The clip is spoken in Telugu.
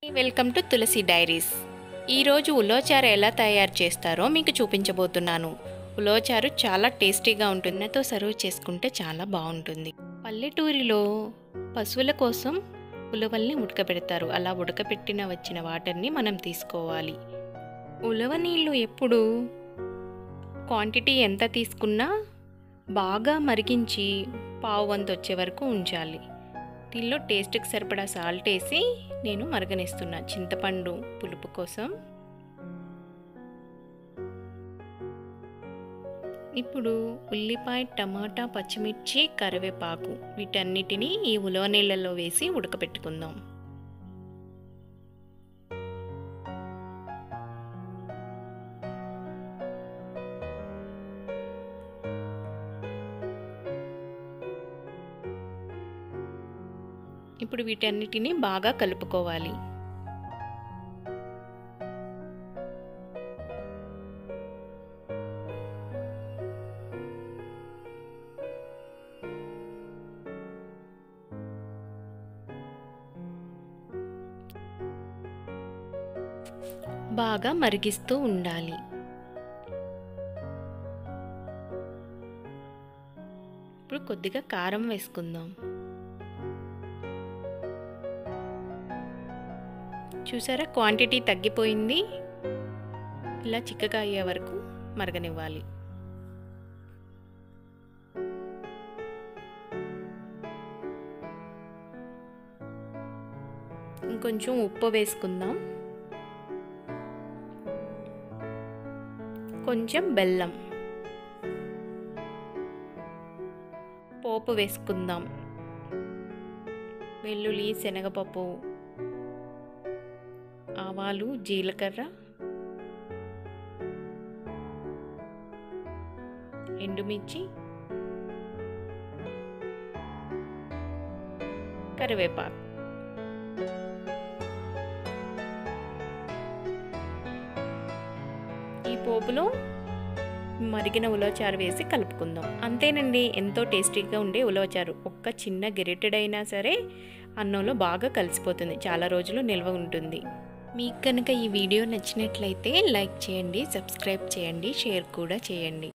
వెల్కమ్ టు తులసి డైరీస్ ఈరోజు ఉలోచారు ఎలా తయారు చేస్తారో మీకు చూపించబోతున్నాను ఉలోచారు చాలా టేస్టీగా ఉంటుంది నాతో సర్వ్ చేసుకుంటే చాలా బాగుంటుంది పల్లెటూరిలో పశువుల కోసం ఉలవల్ని ఉడకబెడతారు అలా ఉడకబెట్టిన వచ్చిన వాటర్ని మనం తీసుకోవాలి ఉలవ నీళ్ళు ఎప్పుడు క్వాంటిటీ ఎంత తీసుకున్నా బాగా మరిగించి పావు వంతు వచ్చే వరకు ఉంచాలి దీనిలో టేస్ట్కి సరిపడా సాల్ట్ వేసి నేను మరగనిస్తున్నా చింతపండు పులుపు కోసం ఇప్పుడు ఉల్లిపాయ టమాటా పచ్చిమిర్చి కరివేపాకు వీటన్నిటిని ఈ ఉలవ నీళ్ళలో వేసి ఉడకపెట్టుకుందాం ఇప్పుడు వీటన్నిటిని బాగా కలుపుకోవాలి బాగా మరిగిస్తూ ఉండాలి ఇప్పుడు కొద్దిగా కారం వేసుకుందాం చూసారా క్వాంటిటీ తగ్గిపోయింది ఇలా చిక్కగా అయ్యే వరకు మరగనివ్వాలి ఇంకొంచెం ఉప్పు వేసుకుందాం కొంచెం బెల్లం పోపు వేసుకుందాం వెల్లుల్లి శనగపప్పు ఆవాలు జీలకర్ర ఎండుమిర్చి కరివేపాకు ఈ పోపులో మరిగిన ఉలవచారు వేసి కలుపుకుందాం అంతేనండి ఎంతో టేస్టీగా ఉండే ఉలవచారు ఒక్క చిన్న గెరిటెడైనా సరే అన్నంలో బాగా కలిసిపోతుంది చాలా రోజులు నిల్వ ఉంటుంది మీకు కనుక ఈ వీడియో నచ్చినట్లయితే లైక్ చేయండి సబ్స్క్రైబ్ చేయండి షేర్ కూడా చేయండి